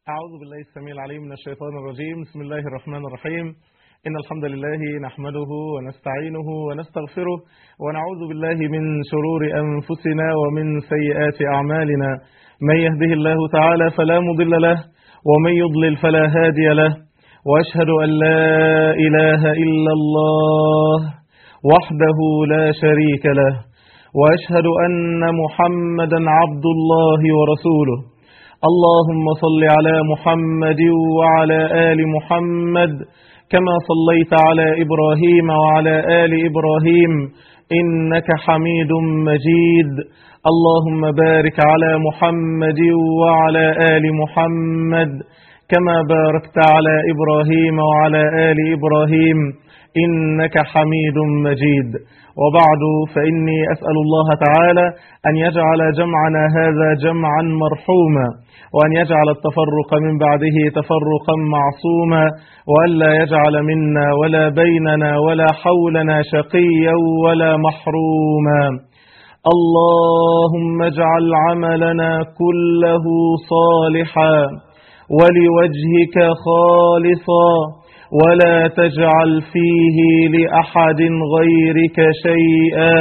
أعوذ بالله السميع العليم من الشيطان الرجيم بسم الله الرحمن الرحيم إن الحمد لله نحمده ونستعينه ونستغفره ونعوذ بالله من شرور أنفسنا ومن سيئات أعمالنا من يهده الله تعالى فلا مضل له ومن يضلل فلا هادي له وأشهد أن لا إله إلا الله وحده لا شريك له وأشهد أن محمدا عبد الله ورسوله اللهم صل على محمد وعلى آل محمد كما صليت على إبراهيم وعلى آل إبراهيم إنك حميد مجيد اللهم بارك على محمد وعلى آل محمد كما باركت على إبراهيم وعلى آل إبراهيم إنك حميد مجيد وبعد فإني أسأل الله تعالى أن يجعل جمعنا هذا جمعا مرحوما وأن يجعل التفرق من بعده تفرقا معصوما وأن لا يجعل منا ولا بيننا ولا حولنا شقيا ولا محروما اللهم اجعل عملنا كله صالحا ولوجهك خالصا ولا تجعل فيه لأحد غيرك شيئا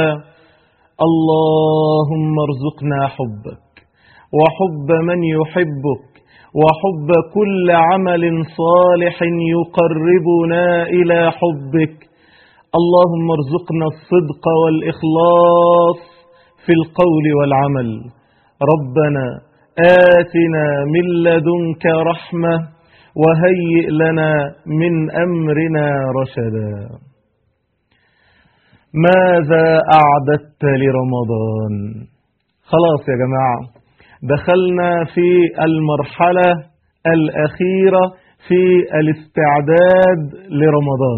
اللهم ارزقنا حبك وحب من يحبك وحب كل عمل صالح يقربنا إلى حبك اللهم ارزقنا الصدق والإخلاص في القول والعمل ربنا آتنا من لدنك رحمة وهيئ لنا من أمرنا رشدا ماذا أعددت لرمضان خلاص يا جماعة دخلنا في المرحلة الأخيرة في الاستعداد لرمضان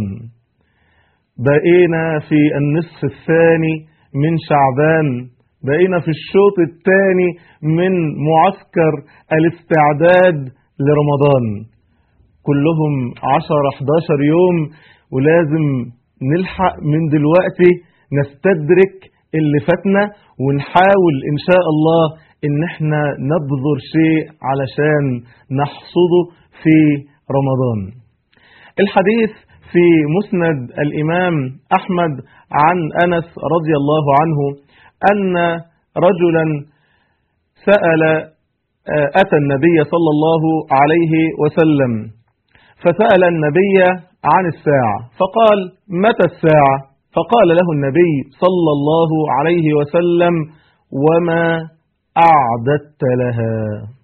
بقينا في النصف الثاني من شعبان بقينا في الشوط الثاني من معسكر الاستعداد لرمضان كلهم 10 11 يوم ولازم نلحق من دلوقتي نستدرك اللي فاتنا ونحاول ان شاء الله ان احنا نبذر شيء علشان نحصده في رمضان الحديث في مسند الامام احمد عن انس رضي الله عنه ان رجلا سال اتى النبي صلى الله عليه وسلم فسال النبي عن الساعه فقال متى الساعه فقال له النبي صلى الله عليه وسلم وما أعددت لها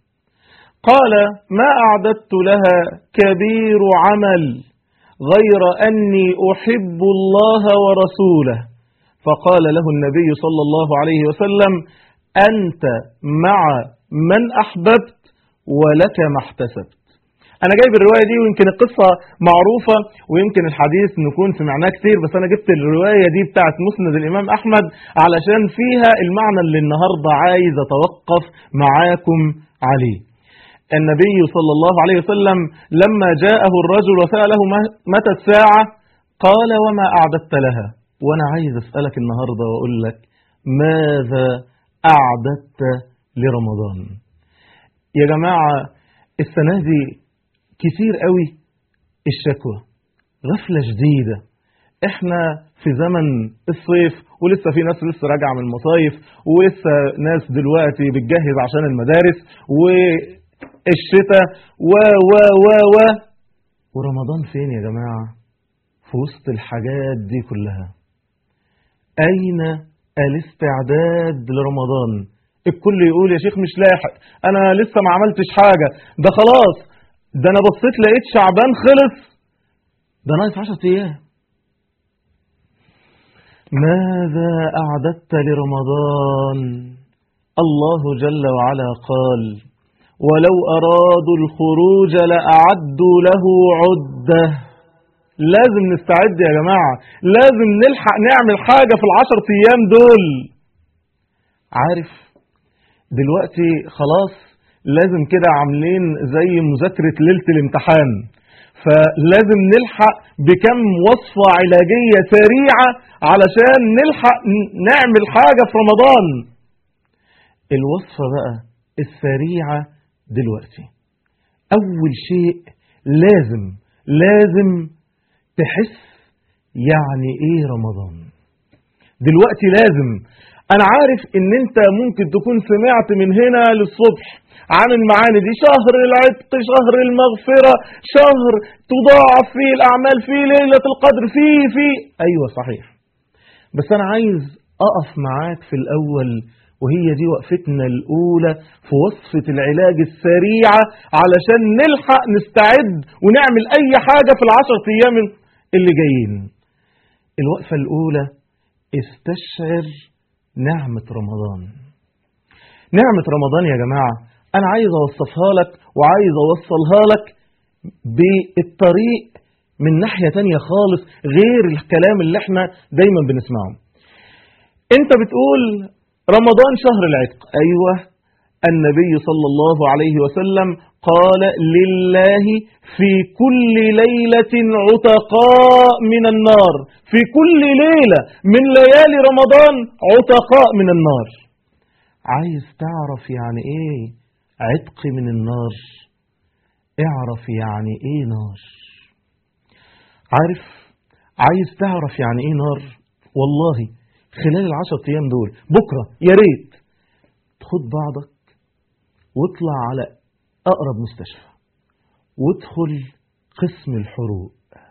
قال ما أعددت لها كبير عمل غير أني أحب الله ورسوله فقال له النبي صلى الله عليه وسلم أنت مع من أحببت ولك ما احتسبت أنا جايب الرواية دي ويمكن القصة معروفة ويمكن الحديث نكون سمعناه كتير بس أنا جبت الرواية دي بتاعت مسند الإمام أحمد علشان فيها المعنى اللي النهاردة عايز أتوقف معاكم عليه النبي صلى الله عليه وسلم لما جاءه الرجل وسأله متى الساعة قال وما أعددت لها وأنا عايز أسألك النهاردة وأقول لك ماذا أعددت لرمضان يا جماعة السنة دي كتير قوي الشكوى غفلة شديدة احنا في زمن الصيف ولسه في ناس لسه راجعة من المصايف ولسه ناس دلوقتي بتجهز عشان المدارس والشتاء و و و و ورمضان فين يا جماعة في وسط الحاجات دي كلها أين الاستعداد لرمضان الكل يقول يا شيخ مش لاحق أنا لسه ما عملتش حاجة ده خلاص ده انا بصيت لقيت شعبان خلص ده ناقص 10 ايام ماذا اعددت لرمضان الله جل وعلا قال ولو ارادوا الخروج لاعدوا له عده لازم نستعد يا جماعه لازم نلحق نعمل حاجه في العشر ايام دول عارف دلوقتي خلاص لازم كده عاملين زي مذاكرة ليلة الامتحان فلازم نلحق بكم وصفة علاجية سريعة علشان نلحق نعمل حاجة في رمضان الوصفة بقى السريعة دلوقتي أول شيء لازم لازم تحس يعني إيه رمضان دلوقتي لازم أنا عارف إن أنت ممكن تكون سمعت من هنا للصبح عن المعاني دي شهر العتق شهر المغفرة شهر تضاعف فيه الأعمال فيه ليلة القدر فيه فيه أيوة صحيح بس أنا عايز أقف معاك في الأول وهي دي وقفتنا الأولى في وصفة العلاج السريعة علشان نلحق نستعد ونعمل أي حاجة في العشر أيام اللي جايين الوقفة الأولى استشعر نعمة رمضان نعمة رمضان يا جماعة أنا عايز أوصفها لك وعايز أوصلها لك بالطريق من ناحية تانية خالص غير الكلام اللي احنا دايما بنسمعه انت بتقول رمضان شهر العتق أيوة النبي صلى الله عليه وسلم قال لله في كل ليلة عتقاء من النار في كل ليلة من ليالي رمضان عتقاء من النار عايز تعرف يعني ايه عتق من النار اعرف يعني ايه نار عارف عايز تعرف يعني ايه نار والله خلال العشر ايام دول بكرة يا ريت خد بعضك واطلع على اقرب مستشفى وادخل قسم الحروق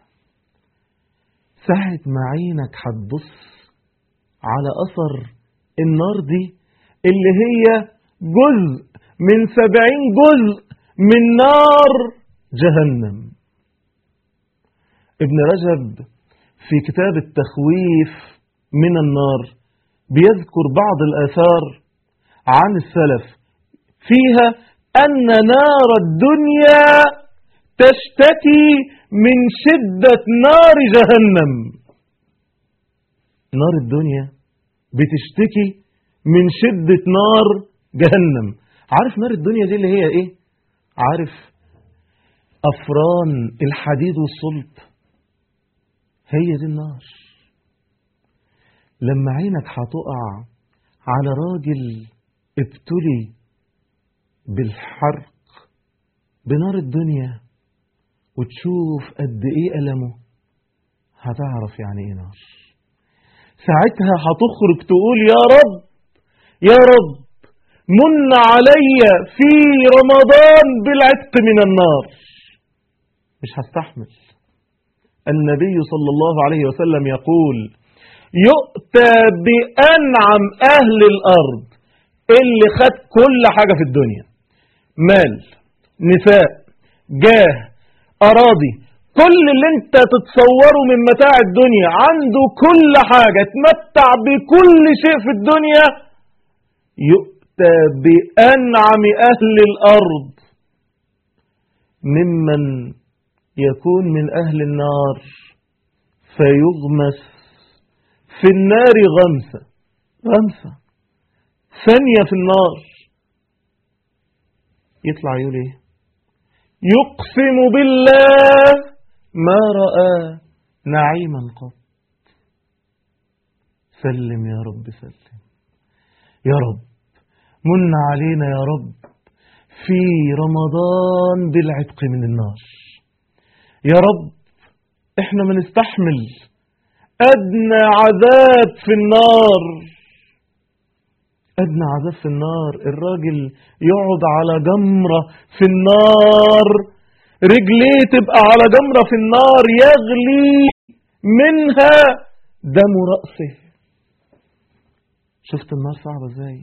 ساعة ما عينك هتبص على اثر النار دي اللي هي جزء من سبعين جزء من نار جهنم ابن رجب في كتاب التخويف من النار بيذكر بعض الآثار عن السلف فيها أن نار الدنيا تشتكي من شدة نار جهنم نار الدنيا بتشتكي من شدة نار جهنم عارف نار الدنيا دي اللي هي ايه عارف أفران الحديد والصلب هي دي النار لما عينك هتقع على راجل ابتلي بالحرق بنار الدنيا وتشوف قد ايه ألمه هتعرف يعني ايه نار ساعتها هتخرج تقول يا رب يا رب من علي في رمضان بالعتق من النار مش هستحمل النبي صلى الله عليه وسلم يقول يؤتى بأنعم أهل الأرض اللي خد كل حاجة في الدنيا مال نساء جاه أراضي كل اللي انت تتصوره من متاع الدنيا عنده كل حاجة تمتع بكل شيء في الدنيا يؤتى بأنعم أهل الأرض ممن يكون من أهل النار فيغمس في النار غمسة غمسة ثانية في النار يطلع يقول ايه يقسم بالله ما رأى نعيما قط سلم يا رب سلم يا رب من علينا يا رب في رمضان بالعتق من النار يا رب احنا ما نستحمل أدنى عذاب في النار أدنى عذاب في النار الراجل يقعد على جمرة في النار رجليه تبقى على جمرة في النار يغلي منها دم رأسه شفت النار صعبة ازاي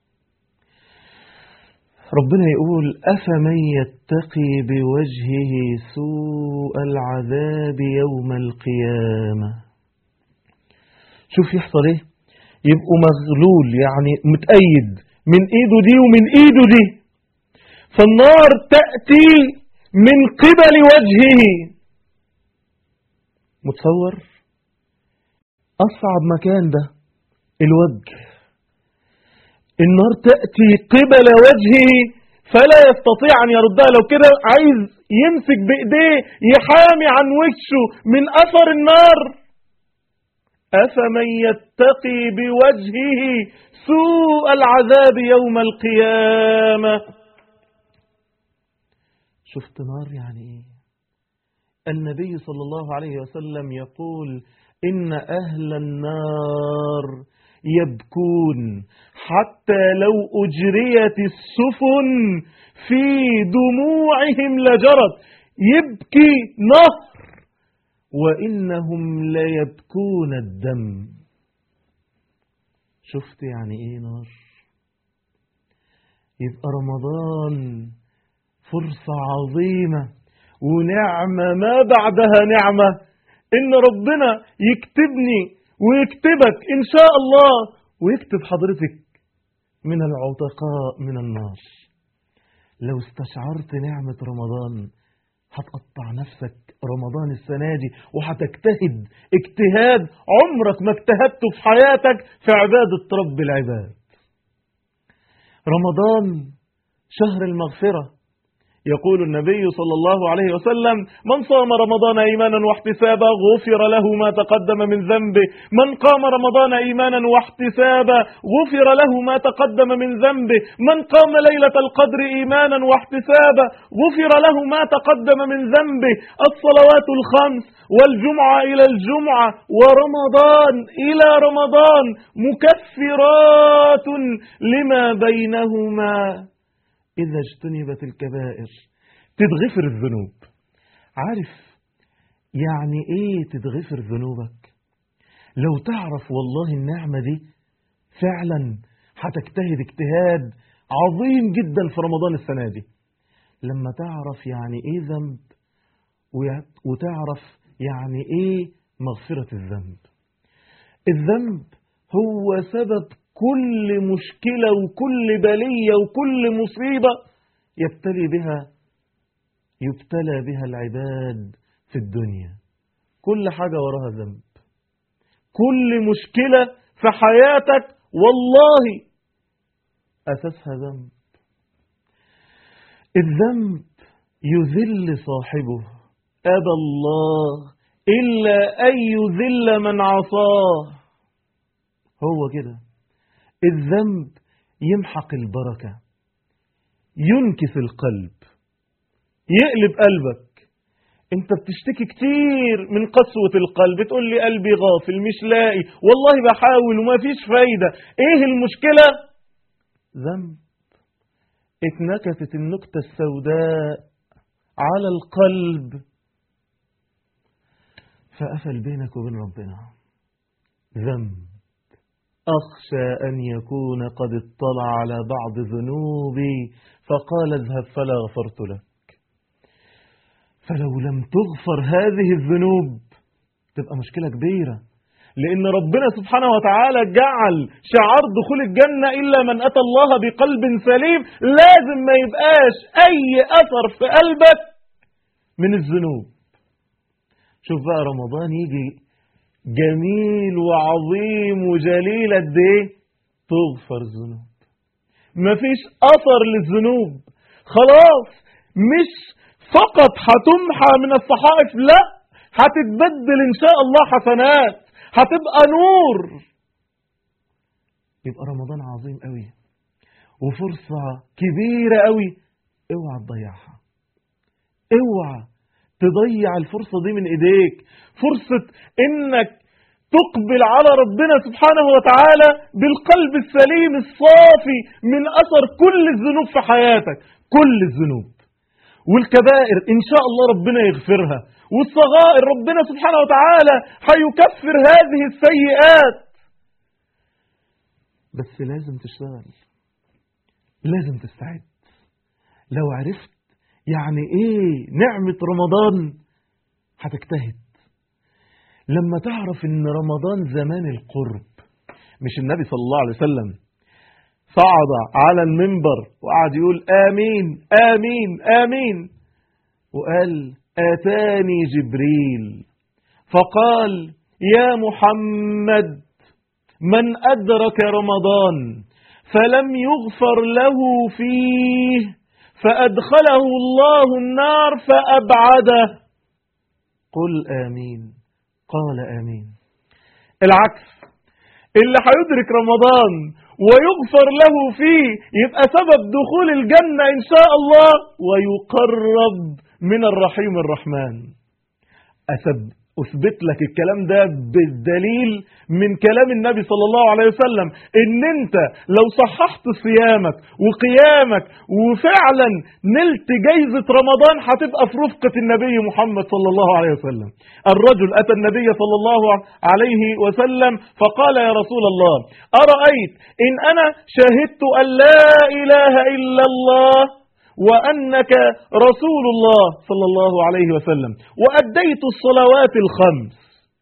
ربنا يقول أفمن يتقي بوجهه سوء العذاب يوم القيامة شوف يحصل ايه يبقوا مغلول يعني متأيد من ايده دي ومن ايده دي فالنار تأتي من قبل وجهه متصور أصعب مكان ده الوجه النار تأتي قبل وجهه فلا يستطيع أن يردها لو كده عايز يمسك بإيديه يحامي عن وشه من أثر النار أفمن يتقي بوجهه سوء العذاب يوم القيامة شفت نار يعني ايه النبي صلى الله عليه وسلم يقول إن أهل النار يبكون حتى لو أجريت السفن في دموعهم لجرت يبكي نهر وإنهم ليبكون الدم شفت يعني إيه نار يبقى رمضان فرصة عظيمة ونعمة ما بعدها نعمة إن ربنا يكتبني ويكتبك إن شاء الله ويكتب حضرتك من العتقاء من النار لو استشعرت نعمة رمضان هتقطع نفسك رمضان السنة دي وهتجتهد اجتهاد عمرك ما اجتهدته في حياتك في عبادة رب العباد رمضان شهر المغفرة يقول النبي صلى الله عليه وسلم من صام رمضان إيمانا واحتسابا غفر له ما تقدم من ذنبه من قام رمضان إيمانا واحتسابا غفر له ما تقدم من ذنبه من قام ليلة القدر إيمانا واحتسابا غفر له ما تقدم من ذنبه الصلوات الخمس والجمعة إلى الجمعة ورمضان إلى رمضان مكفرات لما بينهما إذا اجتنبت الكبائر تتغفر الذنوب عارف يعني إيه تتغفر ذنوبك لو تعرف والله النعمة دي فعلا هتجتهد اجتهاد عظيم جدا في رمضان السنة دي لما تعرف يعني إيه ذنب وتعرف يعني إيه مغفرة الذنب الذنب هو سبب كل مشكلة وكل بلية وكل مصيبة يبتلي بها يبتلى بها العباد في الدنيا كل حاجة وراها ذنب كل مشكلة في حياتك والله أساسها ذنب الذنب يذل صاحبه أبى الله إلا أن يذل من عصاه هو كده الذنب يمحق البركة ينكس القلب يقلب قلبك انت بتشتكي كتير من قسوة القلب تقول لي قلبي غافل مش لاقي والله بحاول وما فيش فايدة ايه المشكلة ذنب اتنكست النكتة السوداء على القلب فقفل بينك وبين ربنا ذنب أخشى أن يكون قد اطلع على بعض ذنوبي فقال اذهب فلا غفرت لك فلو لم تغفر هذه الذنوب تبقى مشكلة كبيرة لأن ربنا سبحانه وتعالى جعل شعار دخول الجنة إلا من أتى الله بقلب سليم لازم ما يبقاش أي أثر في قلبك من الذنوب شوف بقى رمضان يجي جميل وعظيم وجليل قد ايه تغفر الذنوب مفيش اثر للذنوب خلاص مش فقط هتمحى من الصحائف لا هتتبدل ان شاء الله حسنات هتبقى نور يبقى رمضان عظيم قوي وفرصة كبيرة قوي اوعى تضيعها اوعى تضيع الفرصة دي من ايديك فرصة انك تقبل على ربنا سبحانه وتعالى بالقلب السليم الصافي من أثر كل الذنوب في حياتك كل الذنوب والكبائر إن شاء الله ربنا يغفرها والصغائر ربنا سبحانه وتعالى هيكفر هذه السيئات بس لازم تشتغل لازم تستعد لو عرفت يعني ايه نعمة رمضان هتجتهد لما تعرف ان رمضان زمان القرب مش النبي صلى الله عليه وسلم صعد على المنبر وقعد يقول آمين آمين آمين وقال آتاني جبريل فقال يا محمد من أدرك رمضان فلم يغفر له فيه فأدخله الله النار فأبعده قل آمين قال آمين العكس اللي هيدرك رمضان ويغفر له فيه يبقى سبب دخول الجنة إن شاء الله ويقرب من الرحيم الرحمن أسب أثبت لك الكلام ده بالدليل من كلام النبي صلى الله عليه وسلم إن أنت لو صححت صيامك وقيامك وفعلا نلت جايزة رمضان هتبقى في رفقة النبي محمد صلى الله عليه وسلم الرجل أتى النبي صلى الله عليه وسلم فقال يا رسول الله أرأيت إن أنا شهدت أن لا إله إلا الله وأنك رسول الله صلى الله عليه وسلم وأديت الصلوات الخمس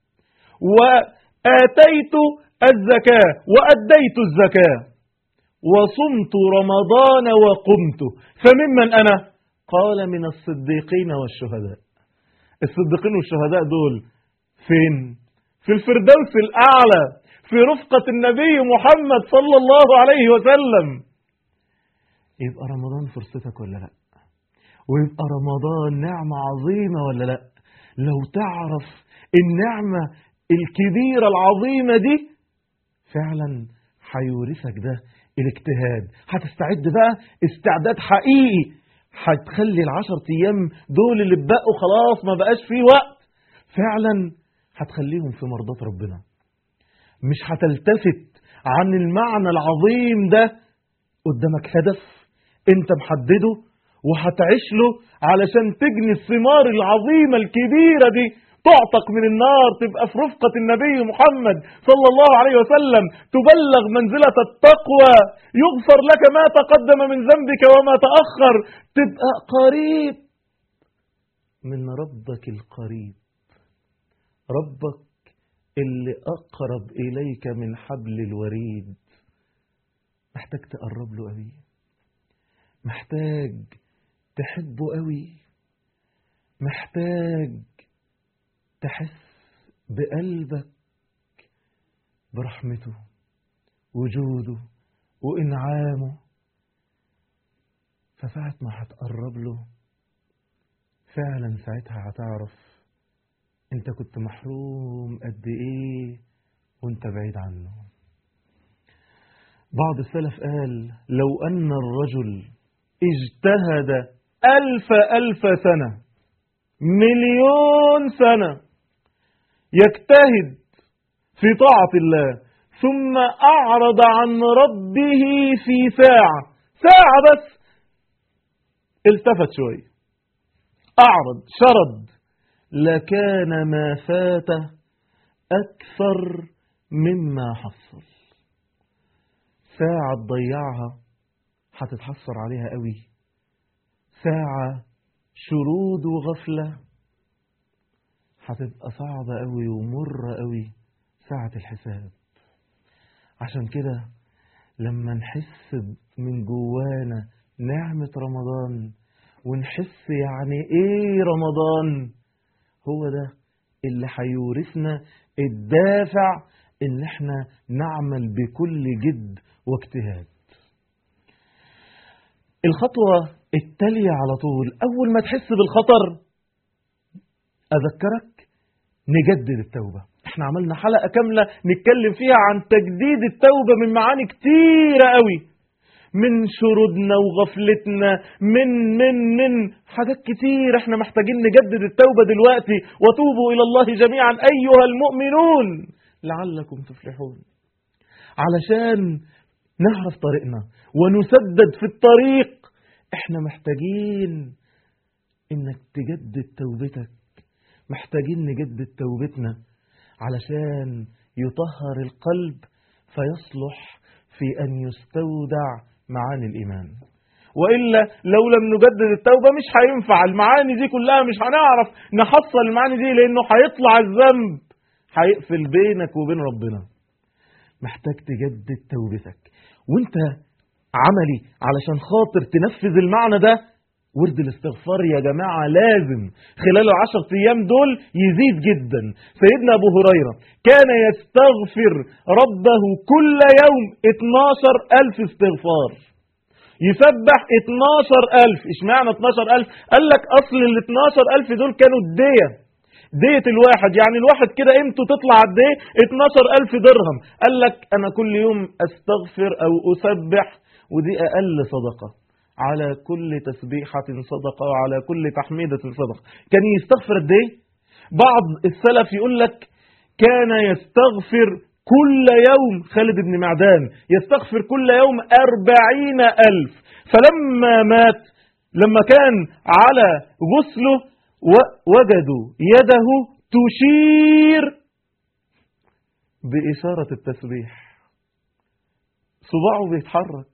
وآتيت الزكاة وأديت الزكاة وصمت رمضان وقمت فممن أنا قال من الصديقين والشهداء الصديقين والشهداء دول فين في الفردوس الأعلى في رفقة النبي محمد صلى الله عليه وسلم يبقى رمضان فرصتك ولا لا ويبقى رمضان نعمة عظيمة ولا لا لو تعرف النعمة الكبيرة العظيمة دي فعلا هيورثك ده الاجتهاد هتستعد بقى استعداد حقيقي هتخلي العشر ايام دول اللي بقوا خلاص ما بقاش فيه وقت فعلا هتخليهم في مرضات ربنا مش هتلتفت عن المعنى العظيم ده قدامك هدف انت محدده وهتعيش له علشان تجني الثمار العظيمة الكبيرة دي تعتق من النار تبقى في رفقة النبي محمد صلى الله عليه وسلم تبلغ منزلة التقوى يغفر لك ما تقدم من ذنبك وما تأخر تبقى قريب من ربك القريب ربك اللي أقرب إليك من حبل الوريد محتاج تقرب له قوي محتاج تحبه قوي محتاج تحس بقلبك برحمته وجوده وإنعامه فساعة ما هتقرب له فعلا ساعتها هتعرف انت كنت محروم قد ايه وانت بعيد عنه بعض السلف قال لو أن الرجل اجتهد ألف ألف سنة مليون سنة يجتهد في طاعة الله ثم أعرض عن ربه في ساعة ساعة بس التفت شوية أعرض شرد لكان ما فاته أكثر مما حصل ساعة تضيعها هتتحسر عليها قوي ساعة شرود وغفلة هتبقى صعبة قوي ومرة قوي ساعة الحساب عشان كده لما نحس من جوانا نعمة رمضان ونحس يعني ايه رمضان هو ده اللي هيورثنا الدافع ان احنا نعمل بكل جد واجتهاد الخطوة التالية على طول أول ما تحس بالخطر أذكرك نجدد التوبة احنا عملنا حلقة كاملة نتكلم فيها عن تجديد التوبة من معاني كتيرة قوي من شرودنا وغفلتنا من من من حاجات كتير احنا محتاجين نجدد التوبة دلوقتي وتوبوا إلى الله جميعا أيها المؤمنون لعلكم تفلحون علشان نعرف طريقنا ونسدد في الطريق احنا محتاجين انك تجدد توبتك محتاجين نجدد توبتنا علشان يطهر القلب فيصلح في ان يستودع معاني الايمان والا لو لم نجدد التوبه مش هينفع المعاني دي كلها مش هنعرف نحصل المعاني دي لانه هيطلع الذنب هيقفل بينك وبين ربنا محتاج تجدد توبتك وانت عملي علشان خاطر تنفذ المعنى ده ورد الاستغفار يا جماعة لازم خلال العشر أيام دول يزيد جدا سيدنا أبو هريرة كان يستغفر ربه كل يوم 12 ألف استغفار يسبح 12 ألف إشمعنى 12 ألف قال لك أصل ال 12 ألف دول كانوا الدية ديت الواحد يعني الواحد كده قيمته تطلع قد ايه 12000 درهم قال لك انا كل يوم استغفر او اسبح ودي اقل صدقه على كل تسبيحة صدقة وعلى كل تحميدة صدقة كان يستغفر قد ايه بعض السلف يقول لك كان يستغفر كل يوم خالد بن معدان يستغفر كل يوم أربعين ألف فلما مات لما كان على غسله وجدوا يده تشير بإشارة التسبيح صباعه بيتحرك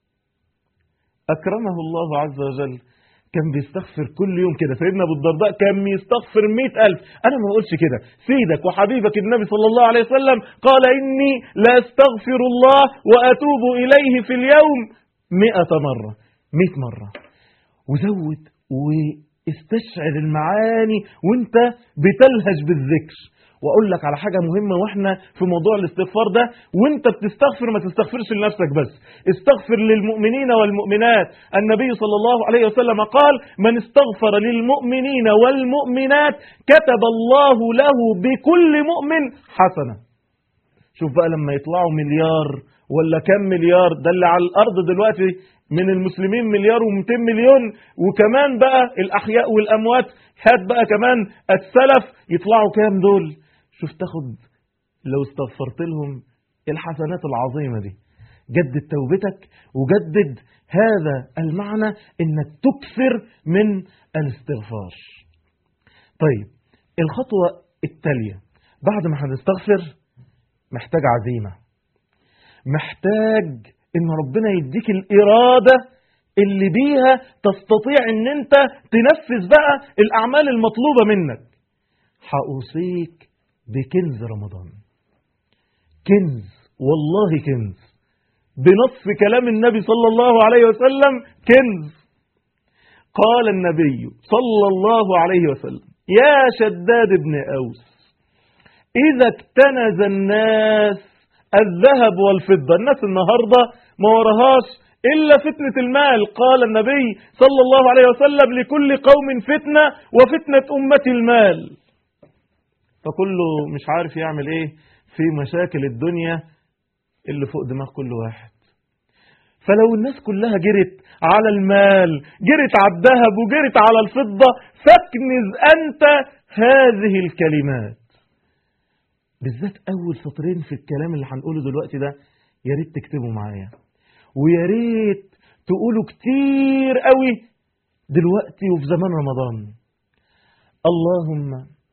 أكرمه الله عز وجل كان بيستغفر كل يوم كده سيدنا أبو الدرداء كان بيستغفر مئة ألف أنا ما أقولش كده سيدك وحبيبك النبي صلى الله عليه وسلم قال إني لا أستغفر الله وأتوب إليه في اليوم مئة مرة مئة مرة وزود واستشعر المعاني وانت بتلهج بالذكر واقول لك على حاجة مهمة واحنا في موضوع الاستغفار ده وانت بتستغفر ما تستغفرش لنفسك بس استغفر للمؤمنين والمؤمنات النبي صلى الله عليه وسلم قال من استغفر للمؤمنين والمؤمنات كتب الله له بكل مؤمن حسنة شوف بقى لما يطلعوا مليار ولا كم مليار ده اللي على الارض دلوقتي من المسلمين مليار و200 مليون وكمان بقى الاحياء والاموات هات بقى كمان السلف يطلعوا كام دول شوف تاخد لو استغفرت لهم الحسنات العظيمة دي جدد توبتك وجدد هذا المعنى انك تكثر من الاستغفار طيب الخطوة التالية بعد ما هنستغفر محتاج عزيمة محتاج ان ربنا يديك الارادة اللي بيها تستطيع ان انت تنفذ بقى الاعمال المطلوبة منك هأوصيك بكنز رمضان كنز والله كنز بنص كلام النبي صلى الله عليه وسلم كنز قال النبي صلى الله عليه وسلم يا شداد بن أوس إذا اكتنز الناس الذهب والفضة الناس النهاردة ما ورهاش إلا فتنة المال قال النبي صلى الله عليه وسلم لكل قوم فتنة وفتنة أمة المال فكله مش عارف يعمل ايه في مشاكل الدنيا اللي فوق دماغ كل واحد فلو الناس كلها جرت على المال جرت على الذهب وجرت على الفضة فاكنز أنت هذه الكلمات بالذات أول سطرين في الكلام اللي هنقوله دلوقتي ده يا ريت تكتبوا معايا ويا ريت تقولوا كتير قوي دلوقتي وفي زمان رمضان اللهم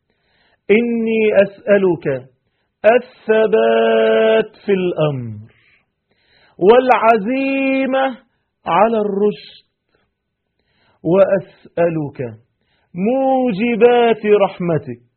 إني أسألك الثبات في الأمر والعزيمة على الرشد وأسألك موجبات رحمتك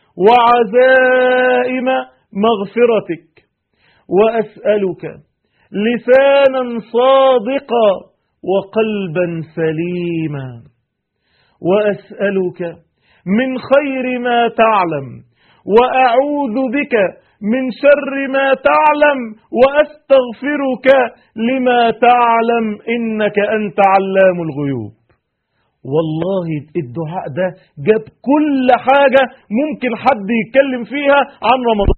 وعزائم مغفرتك وأسألك لسانا صادقا وقلبا سليما وأسألك من خير ما تعلم وأعوذ بك من شر ما تعلم وأستغفرك لما تعلم إنك أنت علام الغيوب والله الدعاء ده جاب كل حاجة ممكن حد يتكلم فيها عن رمضان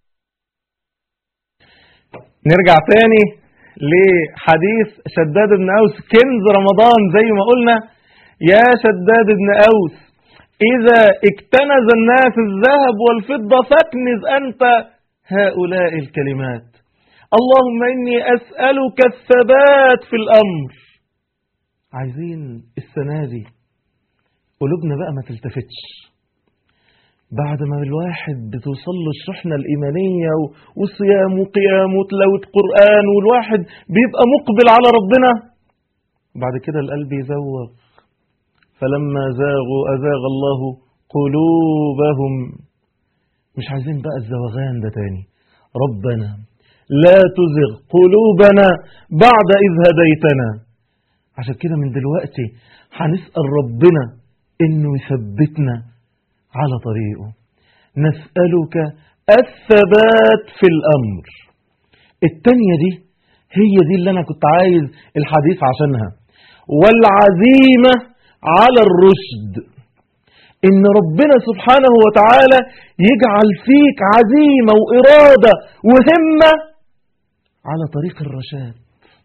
نرجع تاني لحديث شداد بن أوس كنز رمضان زي ما قلنا يا شداد بن أوس إذا اكتنز الناس الذهب والفضة فاكنز أنت هؤلاء الكلمات اللهم إني أسألك الثبات في الأمر عايزين السنة دي قلوبنا بقى ما تلتفتش بعد ما الواحد بتوصل له الشحنة الإيمانية وصيام وقيام وتلاوة قرآن والواحد بيبقى مقبل على ربنا بعد كده القلب يزوغ فلما زاغوا أزاغ الله قلوبهم مش عايزين بقى الزوغان ده تاني ربنا لا تزغ قلوبنا بعد إذ هديتنا عشان كده من دلوقتي هنسأل ربنا إنه يثبتنا على طريقه نسألك الثبات في الأمر التانية دي هي دي اللي أنا كنت عايز الحديث عشانها والعزيمة على الرشد ان ربنا سبحانه وتعالى يجعل فيك عزيمة وإرادة وهمة على طريق الرشاد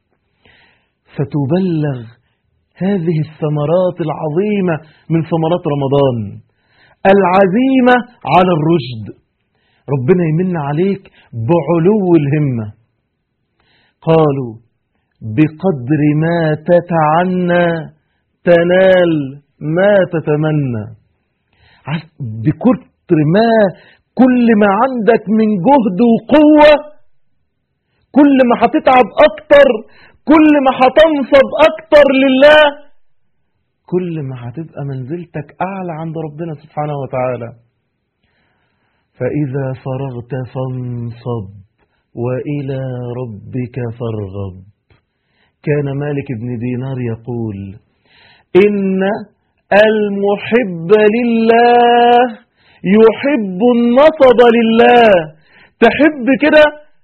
فتبلغ هذه الثمرات العظيمة من ثمرات رمضان العزيمة على الرشد ربنا يمن عليك بعلو الهمة قالوا بقدر ما تتعنى تنال ما تتمنى بكتر ما كل ما عندك من جهد وقوة كل ما هتتعب أكتر كل ما هتنصب أكتر لله كل ما هتبقى منزلتك أعلى عند ربنا سبحانه وتعالى فإذا فرغت فانصب وإلى ربك فارغب كان مالك بن دينار يقول إن المحب لله يحب النصب لله تحب كده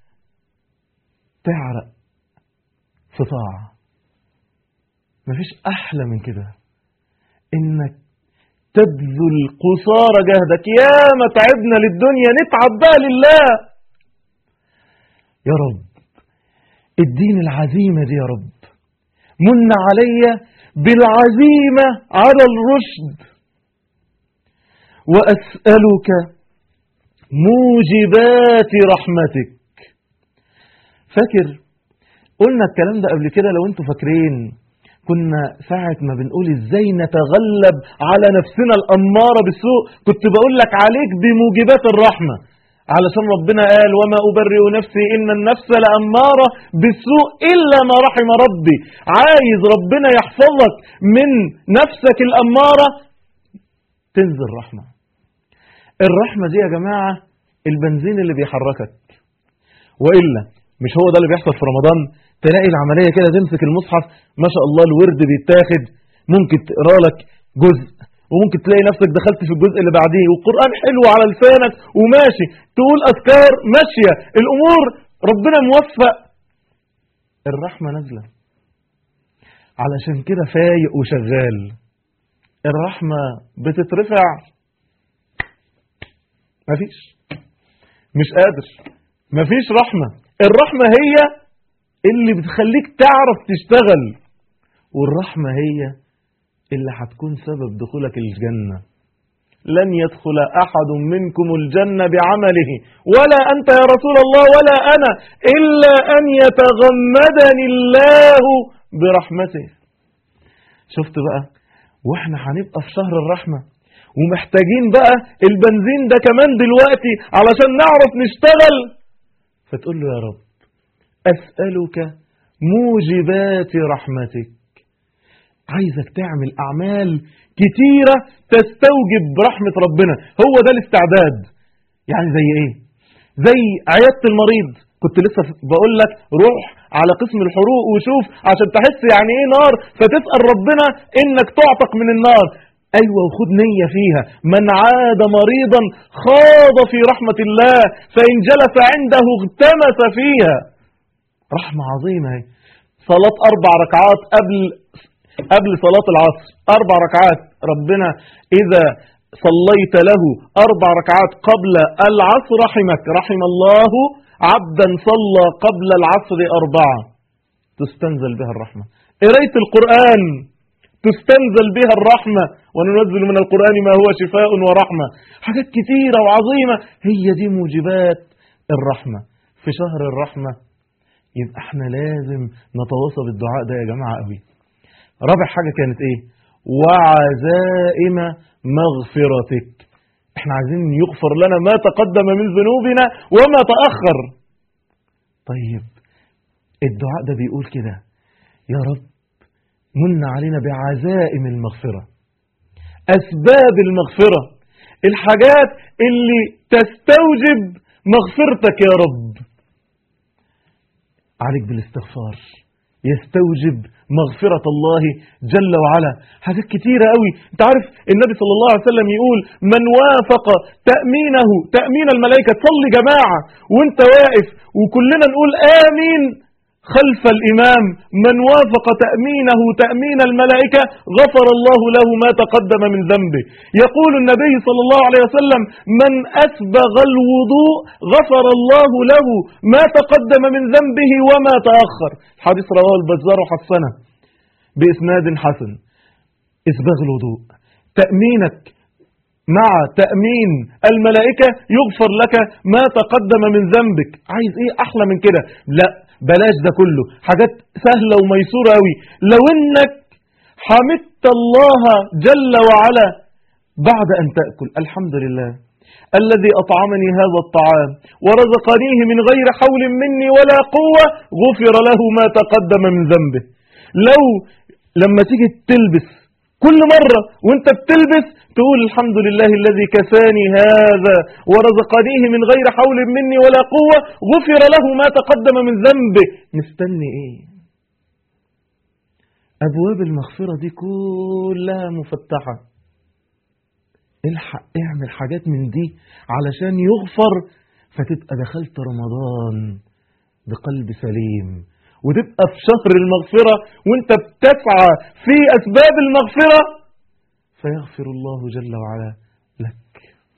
تعرق في طاعة مفيش أحلى من كده إنك تبذل قصارى جهدك يا ما تعبنا للدنيا نتعب بقى لله يا رب الدين العزيمة دي يا رب من علي بالعزيمة على الرشد وأسألك موجبات رحمتك فاكر قلنا الكلام ده قبل كده لو انتوا فاكرين كنا ساعة ما بنقول ازاي نتغلب على نفسنا الأمارة بالسوء كنت بقول لك عليك بموجبات الرحمة علشان ربنا قال وما أبرئ نفسي إن النفس لأمارة بالسوء إلا ما رحم ربي عايز ربنا يحفظك من نفسك الأمارة تنزل رحمة الرحمة دي يا جماعة البنزين اللي بيحركك وإلا مش هو ده اللي بيحصل في رمضان تلاقي العملية كده تمسك المصحف ما شاء الله الورد بيتاخد ممكن تقرا لك جزء وممكن تلاقي نفسك دخلت في الجزء اللي بعديه والقرآن حلو على لسانك وماشي تقول أذكار ماشية الأمور ربنا موفق الرحمة نازلة علشان كده فايق وشغال الرحمة بتترفع مفيش مش قادر مفيش رحمة الرحمة هي اللي بتخليك تعرف تشتغل والرحمة هي اللي هتكون سبب دخولك الجنة لن يدخل أحد منكم الجنة بعمله ولا أنت يا رسول الله ولا أنا إلا أن يتغمدني الله برحمته شفت بقى واحنا هنبقى في شهر الرحمة ومحتاجين بقى البنزين ده كمان دلوقتي علشان نعرف نشتغل فتقول له يا رب أسألك موجبات رحمتك عايزك تعمل أعمال كتيرة تستوجب رحمة ربنا هو ده الاستعداد يعني زي ايه زي عيادة المريض كنت لسه بقول لك روح على قسم الحروق وشوف عشان تحس يعني ايه نار فتسأل ربنا انك تعتق من النار ايوه وخد نية فيها من عاد مريضا خاض في رحمة الله فإن جلس عنده اغتمس فيها رحمة عظيمة هي صلاة أربع ركعات قبل قبل صلاة العصر أربع ركعات ربنا إذا صليت له أربع ركعات قبل العصر رحمك رحم الله عبدا صلى قبل العصر أربعة تستنزل بها الرحمة قراية القرآن تستنزل بها الرحمة وننزل من القرآن ما هو شفاء ورحمة حاجات كثيرة وعظيمة هي دي موجبات الرحمة في شهر الرحمة يبقى احنا لازم نتواصى بالدعاء ده يا جماعة قوي رابع حاجة كانت ايه وعزائم مغفرتك احنا عايزين يغفر لنا ما تقدم من ذنوبنا وما تأخر طيب الدعاء ده بيقول كده يا رب من علينا بعزائم المغفرة أسباب المغفرة الحاجات اللي تستوجب مغفرتك يا رب عليك بالاستغفار يستوجب مغفرة الله جل وعلا حاجات كتيرة قوي انت عارف النبي صلى الله عليه وسلم يقول من وافق تأمينه تأمين الملائكة تصلي جماعة وانت واقف وكلنا نقول آمين خلف الإمام من وافق تأمينه تأمين الملائكة غفر الله له ما تقدم من ذنبه يقول النبي صلى الله عليه وسلم من أسبغ الوضوء غفر الله له ما تقدم من ذنبه وما تأخر حديث رواه البزار حسنه بإسناد حسن إسباغ الوضوء تأمينك مع تأمين الملائكة يغفر لك ما تقدم من ذنبك عايز ايه احلى من كده لا بلاش ده كله حاجات سهلة وميسورة قوي لو انك حمدت الله جل وعلا بعد ان تأكل الحمد لله الذي أطعمني هذا الطعام ورزقنيه من غير حول مني ولا قوة غفر له ما تقدم من ذنبه لو لما تيجي تلبس كل مرة وانت بتلبس تقول الحمد لله الذي كساني هذا ورزقنيه من غير حول مني ولا قوة غفر له ما تقدم من ذنبه مستني ايه ابواب المغفرة دي كلها مفتحة الحق اعمل حاجات من دي علشان يغفر فتبقى دخلت رمضان بقلب سليم وتبقى في شهر المغفرة وانت بتسعى في أسباب المغفرة فيغفر الله جل وعلا لك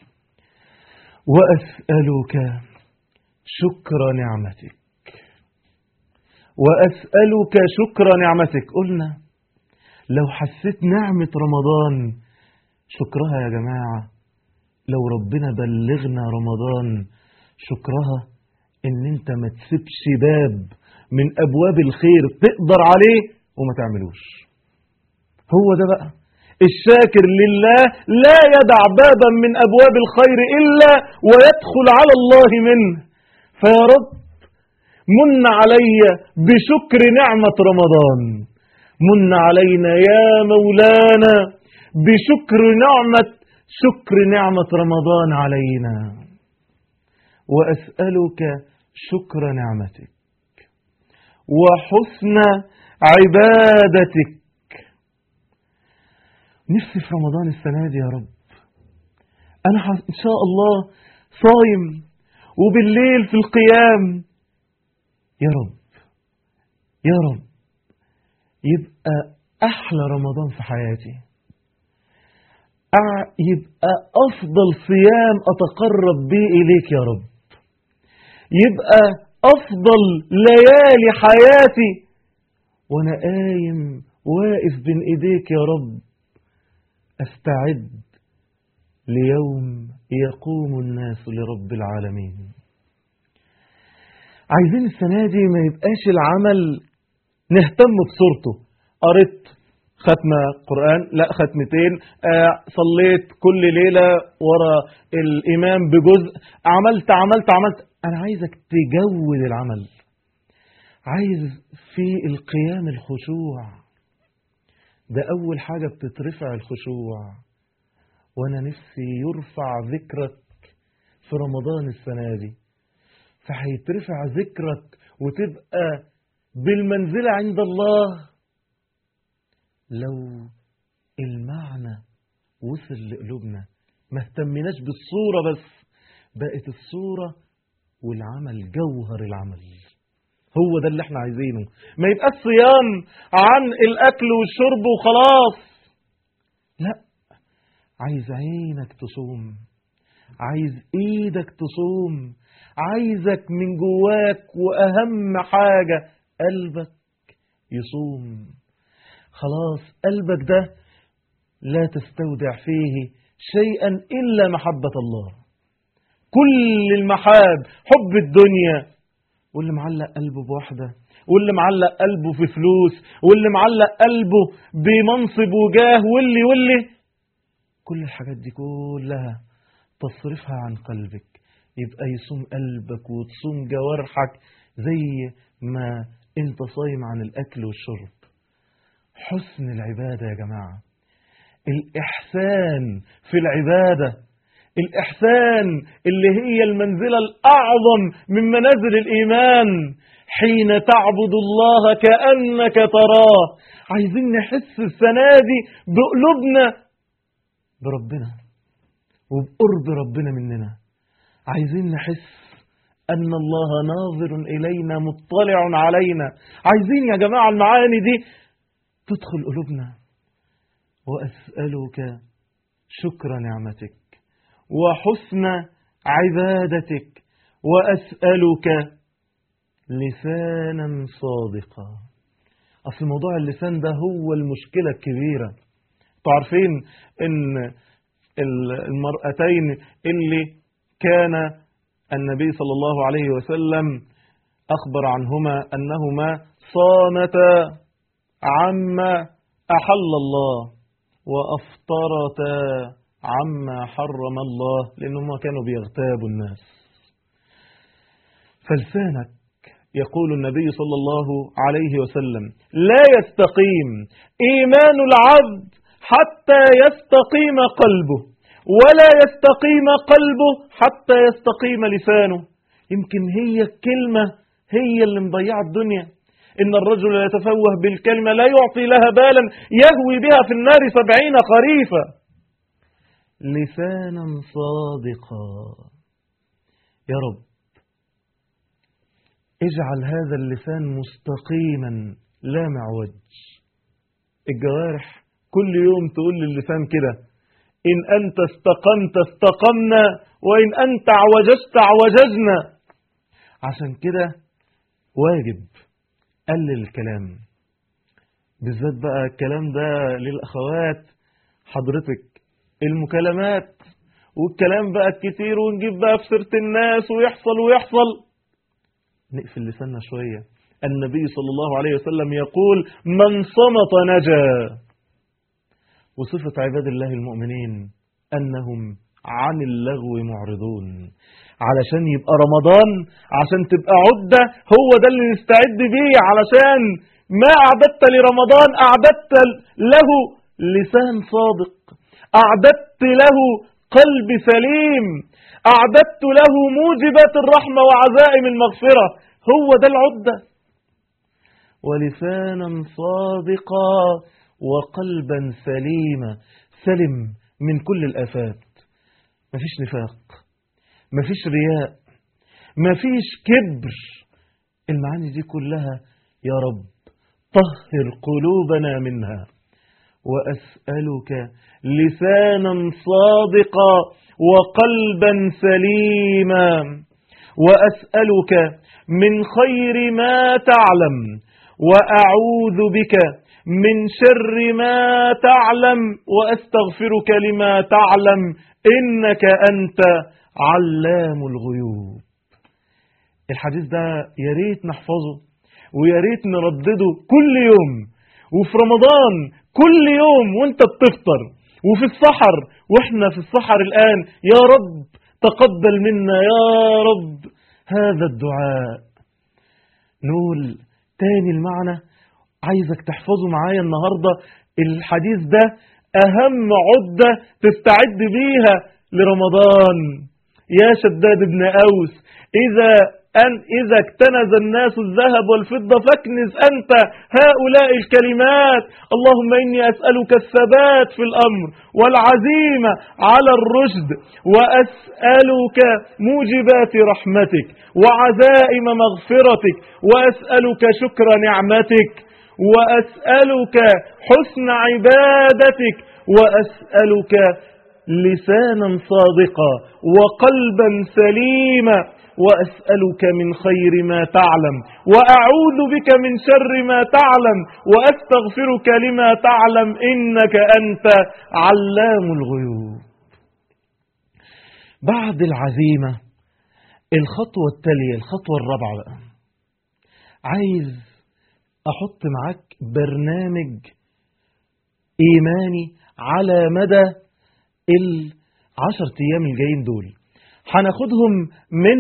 وأسألك شكر نعمتك وأسألك شكر نعمتك قلنا لو حسيت نعمة رمضان شكرها يا جماعة لو ربنا بلغنا رمضان شكرها ان انت ما تسيبش باب من ابواب الخير تقدر عليه وما تعملوش هو ده بقى الشاكر لله لا يدع بابا من ابواب الخير الا ويدخل على الله منه فيا رب من علي بشكر نعمة رمضان من علينا يا مولانا بشكر نعمة شكر نعمة رمضان علينا وأسألك شكر نعمتك وحسن عبادتك نفسي في رمضان السنة دي يا رب أنا إن شاء الله صايم وبالليل في القيام يا رب يا رب يبقى أحلى رمضان في حياتي يبقى أفضل صيام أتقرب به إليك يا رب يبقى أفضل ليالي حياتي وأنا قايم واقف بين إيديك يا رب أستعد ليوم يقوم الناس لرب العالمين عايزين السنة دي ما يبقاش العمل نهتم بصورته قريت ختمة قرآن لا ختمتين آه صليت كل ليلة ورا الإمام بجزء عملت عملت عملت أنا عايزك تجود العمل عايز في القيام الخشوع ده أول حاجة بتترفع الخشوع وأنا نفسي يرفع ذكرك في رمضان السنة دي فهيترفع ذكرك وتبقى بالمنزلة عند الله لو المعنى وصل لقلوبنا ما اهتمناش بالصورة بس بقت الصورة والعمل جوهر العمل هو ده اللي احنا عايزينه ما يبقى الصيام عن الأكل والشرب وخلاص لا عايز عينك تصوم عايز ايدك تصوم عايزك من جواك وأهم حاجة قلبك يصوم خلاص قلبك ده لا تستودع فيه شيئا إلا محبة الله كل المحاب حب الدنيا واللي معلق قلبه بواحدة واللي معلق قلبه في فلوس واللي معلق قلبه بمنصب وجاه واللي واللي كل الحاجات دي كلها تصرفها عن قلبك يبقى يصوم قلبك وتصوم جوارحك زي ما انت صايم عن الأكل والشرب حسن العبادة يا جماعة الإحسان في العبادة الإحسان اللي هي المنزلة الأعظم من منازل الإيمان حين تعبد الله كأنك تراه عايزين نحس السنة دي بقلوبنا بربنا وبقرب ربنا مننا عايزين نحس أن الله ناظر إلينا مطلع علينا عايزين يا جماعة المعاني دي تدخل قلوبنا وأسألك شكر نعمتك وحسن عبادتك وأسألك لسانا صادقا أصل موضوع اللسان ده هو المشكلة الكبيرة تعرفين ان المرأتين اللي كان النبي صلى الله عليه وسلم أخبر عنهما أنهما صامتا عما أحل الله وأفطرتا عما حرم الله لأنهما كانوا بيغتابوا الناس فلسانك يقول النبي صلى الله عليه وسلم لا يستقيم إيمان العبد حتى يستقيم قلبه ولا يستقيم قلبه حتى يستقيم لسانه يمكن هي الكلمة هي اللي مضيعة الدنيا إن الرجل يتفوه بالكلمة لا يعطي لها بالا يهوي بها في النار سبعين خريفا لسانا صادقا يا رب اجعل هذا اللسان مستقيما لا معوج الجوارح كل يوم تقول للسان كده إن أنت استقمت استقمنا وإن أنت عوججت عوججنا عشان كده واجب قلل الكلام بالذات بقى الكلام ده للأخوات حضرتك المكالمات والكلام بقى الكتير ونجيب بقى في سيرة الناس ويحصل ويحصل نقفل لساننا شوية النبي صلى الله عليه وسلم يقول من صمت نجا وصفة عباد الله المؤمنين أنهم عن اللغو معرضون علشان يبقى رمضان عشان تبقى عدة هو ده اللي نستعد بيه علشان ما أعددت لرمضان أعددت له لسان صادق أعددت له قلب سليم أعددت له موجبات الرحمة وعزائم المغفرة هو ده العدة ولسانا صادقا وقلبا سليما سلم من كل الآفات مفيش نفاق مفيش رياء مفيش كبر المعاني دي كلها يا رب طهر قلوبنا منها وأسألك لسانا صادقا وقلبا سليما وأسألك من خير ما تعلم وأعوذ بك من شر ما تعلم وأستغفرك لما تعلم إنك أنت علام الغيوب الحديث ده يا ريت نحفظه ويا ريت نردده كل يوم وفي رمضان كل يوم وانت بتفطر وفي السحر واحنا في السحر الآن يا رب تقبل منا يا رب هذا الدعاء نقول تاني المعنى عايزك تحفظه معايا النهاردة الحديث ده أهم عدة تستعد بيها لرمضان يا شداد بن أوس إذا أن إذا اكتنز الناس الذهب والفضة فاكنز أنت هؤلاء الكلمات اللهم إني أسألك الثبات في الأمر والعزيمة على الرشد وأسألك موجبات رحمتك وعزائم مغفرتك وأسألك شكر نعمتك وأسألك حسن عبادتك وأسألك لسانا صادقا وقلبا سليما وأسألك من خير ما تعلم وأعوذ بك من شر ما تعلم وأستغفرك لما تعلم إنك أنت علام الغيوب بعد العزيمة الخطوة التالية الخطوة الرابعة بقى عايز أحط معاك برنامج إيماني على مدى العشر أيام الجايين دول هناخدهم من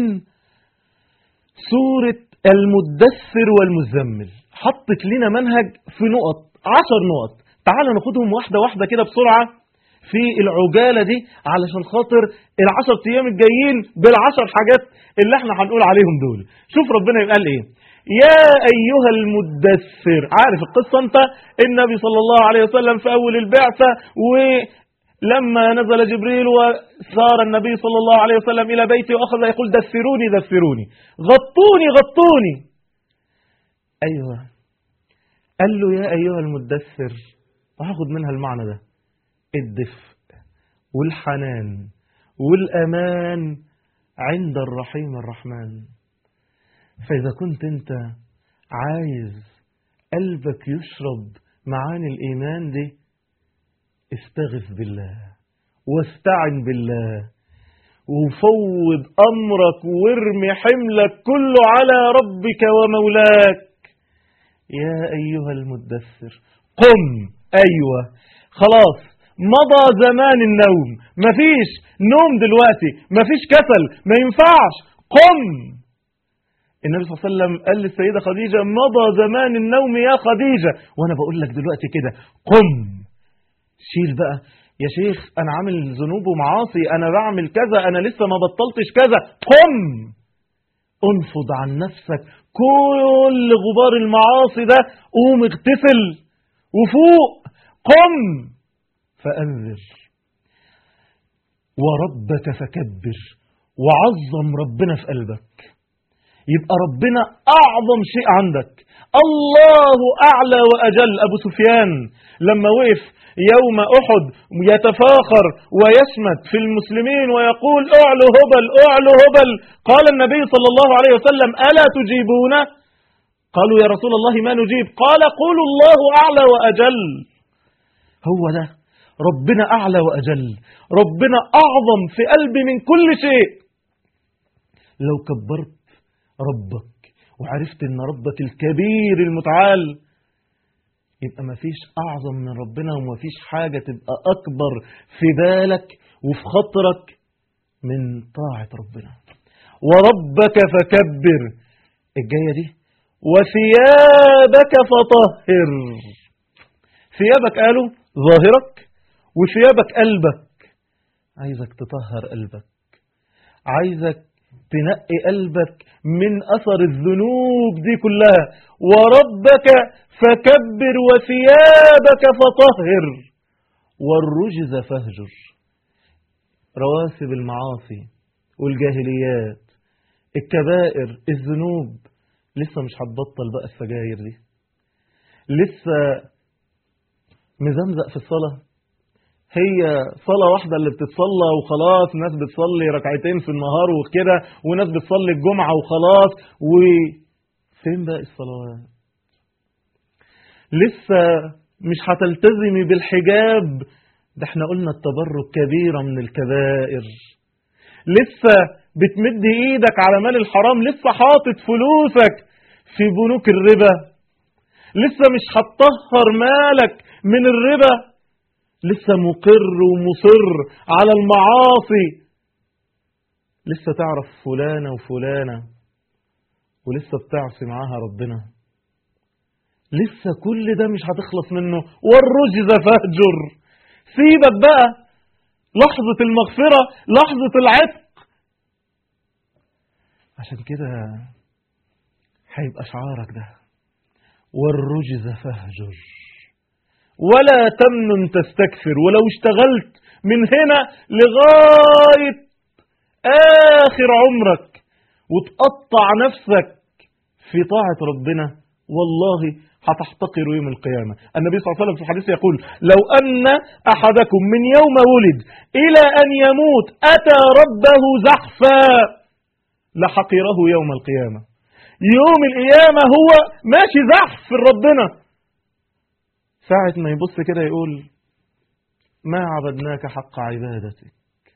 سورة المدثر والمزمل حطت لنا منهج في نقط عشر نقط تعال ناخدهم واحدة واحدة كده بسرعة في العجالة دي علشان خاطر العشر أيام الجايين بالعشر حاجات اللي احنا هنقول عليهم دول شوف ربنا يقال ايه يا أيها المدثر عارف القصة انت النبي صلى الله عليه وسلم في أول البعثة و لما نزل جبريل وسار النبي صلى الله عليه وسلم إلى بيته وأخذ يقول دثروني دثروني غطوني غطوني أيوة قال له يا أيها المدثر وهاخد منها المعنى ده الدفء والحنان والأمان عند الرحيم الرحمن فإذا كنت أنت عايز قلبك يشرب معاني الإيمان دي استغف بالله واستعن بالله وفوض أمرك وارمي حملك كله على ربك ومولاك يا أيها المدثر قم أيوة خلاص مضى زمان النوم مفيش نوم دلوقتي مفيش كسل ما ينفعش قم النبي صلى الله عليه وسلم قال للسيدة خديجة مضى زمان النوم يا خديجة وأنا بقول لك دلوقتي كده قم شيل بقى يا شيخ أنا عامل ذنوب ومعاصي أنا بعمل كذا أنا لسه ما بطلتش كذا قم انفض عن نفسك كل غبار المعاصي ده قوم اغتسل وفوق قم فأنذر وربك فكبر وعظم ربنا في قلبك يبقى ربنا أعظم شيء عندك الله أعلى وأجل أبو سفيان لما وقف يوم أحد يتفاخر ويشمت في المسلمين ويقول أعلو هبل أعلو هبل قال النبي صلى الله عليه وسلم ألا تجيبون قالوا يا رسول الله ما نجيب قال قولوا الله أعلى وأجل هو ده ربنا أعلى وأجل ربنا أعظم في قلبي من كل شيء لو كبرت ربك وعرفت ان ربك الكبير المتعال يبقى ما فيش أعظم من ربنا وما فيش حاجة تبقى أكبر في بالك وفي خطرك من طاعة ربنا وربك فكبر الجاية دي وثيابك فطهر ثيابك قالوا ظاهرك وثيابك قلبك عايزك تطهر قلبك عايزك تنقي قلبك من أثر الذنوب دي كلها وربك فكبر وثيابك فطهر والرجز فاهجر رواسب المعاصي والجاهليات الكبائر الذنوب لسه مش هتبطل بقى السجاير دي لسه مزمزق في الصلاة هي صلاة واحدة اللي بتتصلى وخلاص ناس بتصلي ركعتين في النهار وكده وناس بتصلي الجمعة وخلاص وفين بقى الصلوات لسه مش هتلتزمي بالحجاب ده احنا قلنا التبرك كبيرة من الكبائر لسه بتمد ايدك على مال الحرام لسه حاطط فلوسك في بنوك الربا لسه مش هتطهر مالك من الربا لسه مقر ومصر على المعاصي لسه تعرف فلانة وفلانة ولسه بتعصي معاها ربنا لسه كل ده مش هتخلص منه والرجز فاهجر سيبك بقى لحظة المغفرة لحظة العتق عشان كده هيبقى شعارك ده والرجز فاهجر ولا تمنن تستكثر ولو اشتغلت من هنا لغاية آخر عمرك وتقطع نفسك في طاعة ربنا والله هتحتقر يوم القيامة النبي صلى الله عليه وسلم في الحديث يقول لو أن أحدكم من يوم ولد إلى أن يموت أتى ربه زحفا لحقره يوم القيامة يوم القيامة هو ماشي زحف في ربنا ساعة ما يبص كده يقول ما عبدناك حق عبادتك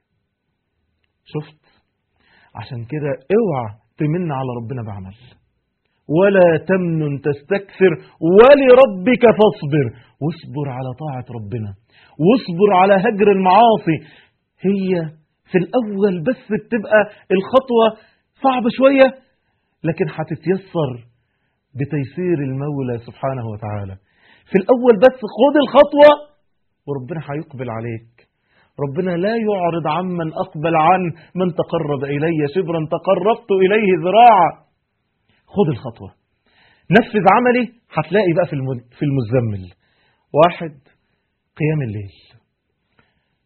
شفت عشان كده اوعى تمن على ربنا بعمل ولا تمنن تستكثر ولربك فاصبر واصبر على طاعة ربنا واصبر على هجر المعاصي هي في الأول بس بتبقى الخطوة صعبة شوية لكن هتتيسر بتيسير المولى سبحانه وتعالى في الأول بس خد الخطوة وربنا هيقبل عليك ربنا لا يعرض عمن أقبل عن من تقرب إلي شبرا تقربت إليه ذراعا خد الخطوة نفذ عملي هتلاقي بقى في في المزمل واحد قيام الليل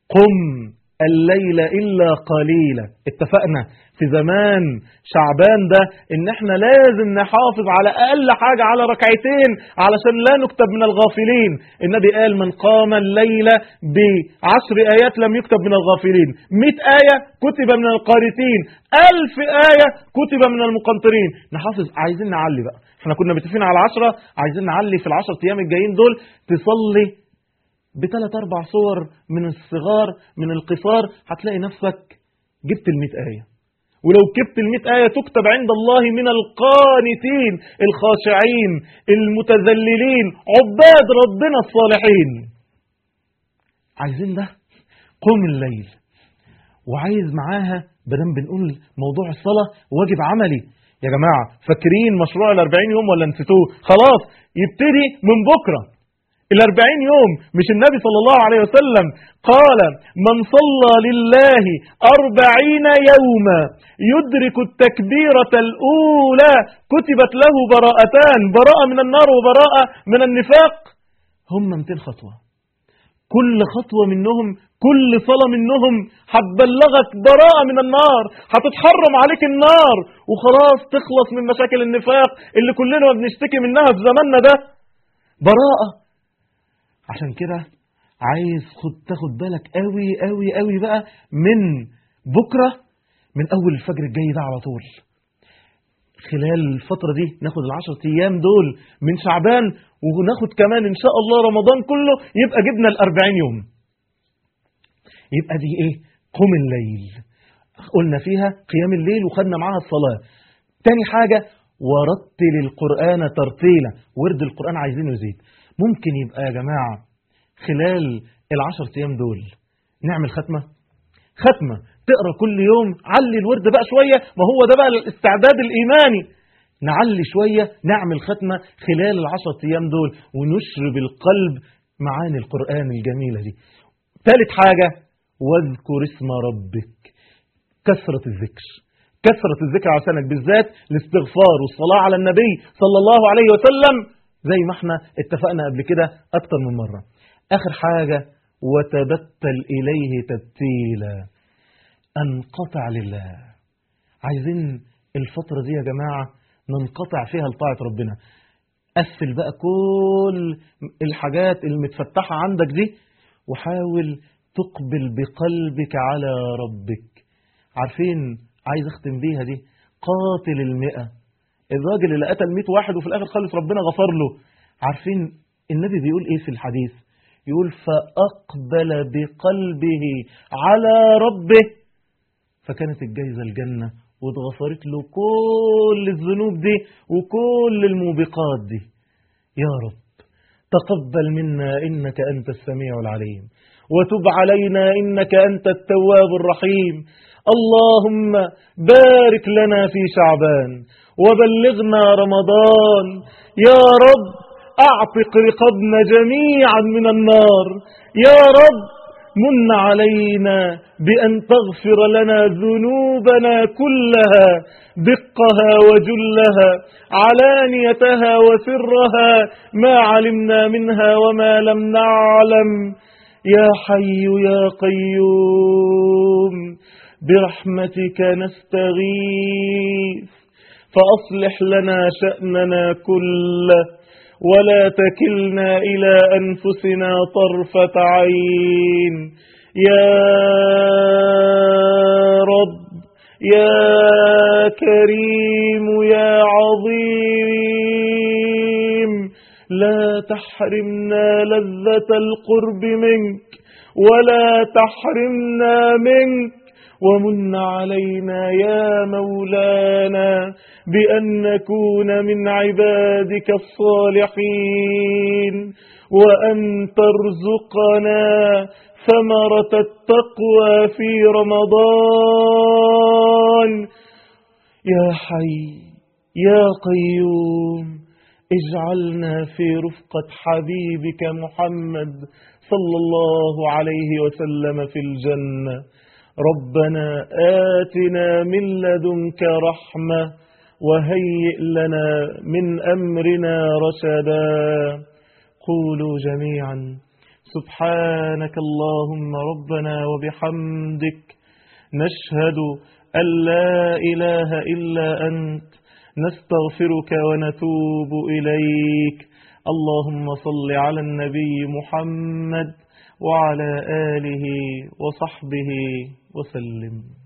قم الليل إلا قليلا اتفقنا في زمان شعبان ده ان احنا لازم نحافظ على اقل حاجة على ركعتين علشان لا نكتب من الغافلين النبي قال من قام الليل بعشر ايات لم يكتب من الغافلين مئة آية كتب من القارتين ألف آية كتب من المقنطرين نحافظ عايزين نعلي بقى احنا كنا متفقين على عشرة عايزين نعلي في العشر ايام الجايين دول تصلي بثلاث اربع صور من الصغار من القصار هتلاقي نفسك جبت المئة آية ولو كبت المئة آية تكتب عند الله من القانتين الخاشعين المتذللين عباد ربنا الصالحين عايزين ده قوم الليل وعايز معاها بدل بنقول موضوع الصلاة واجب عملي يا جماعة فاكرين مشروع الأربعين يوم ولا نسيتوه خلاص يبتدي من بكرة الأربعين يوم مش النبي صلى الله عليه وسلم قال من صلى لله أربعين يوما يدرك التكبيرة الأولى كتبت له براءتان براءة من النار وبراءة من النفاق هم 200 خطوة كل خطوة منهم كل صلاة منهم هتبلغك براءة من النار هتتحرم عليك النار وخلاص تخلص من مشاكل النفاق اللي كلنا بنشتكي منها في زماننا ده براءة عشان كده عايز خد تاخد بالك قوي قوي قوي بقى من بكرة من أول الفجر الجاي ده على طول خلال الفترة دي ناخد العشر أيام دول من شعبان وناخد كمان إن شاء الله رمضان كله يبقى جبنا الأربعين يوم يبقى دي إيه قم الليل قلنا فيها قيام الليل وخدنا معاها الصلاة تاني حاجة ورتل القرآن ترتيلا ورد القرآن عايزينه يزيد ممكن يبقى يا جماعة خلال العشر أيام دول نعمل ختمة ختمة تقرأ كل يوم علي الورد بقى شوية ما هو ده بقى الاستعداد الإيماني نعلي شوية نعمل ختمة خلال العشر أيام دول ونشرب القلب معاني القرآن الجميلة دي ثالث حاجة واذكر اسم ربك كثرة الذكر كثرة الذكر على سنك بالذات الاستغفار والصلاة على النبي صلى الله عليه وسلم زي ما احنا اتفقنا قبل كده أكتر من مرة آخر حاجة وتبتل إليه تبتيلا أنقطع لله عايزين الفترة دي يا جماعة ننقطع فيها لطاعة ربنا قفل بقى كل الحاجات المتفتحة عندك دي وحاول تقبل بقلبك على ربك عارفين عايز اختم بيها دي قاتل المئة الراجل اللي قتل مئة واحد وفي الآخر خالص ربنا غفر له عارفين النبي بيقول ايه في الحديث يقول فأقبل بقلبه على ربه فكانت الجايزة الجنة واتغفرت له كل الذنوب دي وكل الموبقات دي يا رب تقبل منا إنك أنت السميع العليم وتب علينا إنك أنت التواب الرحيم اللهم بارك لنا في شعبان وبلغنا رمضان يا رب أعتق رقبنا جميعا من النار يا رب من علينا بأن تغفر لنا ذنوبنا كلها دقها وجلها علانيتها وسرها ما علمنا منها وما لم نعلم يا حي يا قيوم برحمتك نستغيث فأصلح لنا شأننا كله ولا تكلنا إلى أنفسنا طرفة عين يا رب يا كريم يا عظيم لا تحرمنا لذة القرب منك ولا تحرمنا منك ومن علينا يا مولانا بأن نكون من عبادك الصالحين وأن ترزقنا ثمرة التقوى في رمضان يا حي يا قيوم اجعلنا في رفقة حبيبك محمد صلى الله عليه وسلم في الجنة ربنا آتنا من لدنك رحمة وهيئ لنا من أمرنا رشدا قولوا جميعا سبحانك اللهم ربنا وبحمدك نشهد أن لا إله إلا أنت نستغفرك ونتوب إليك اللهم صل على النبي محمد وعلى آله وصحبه وسلم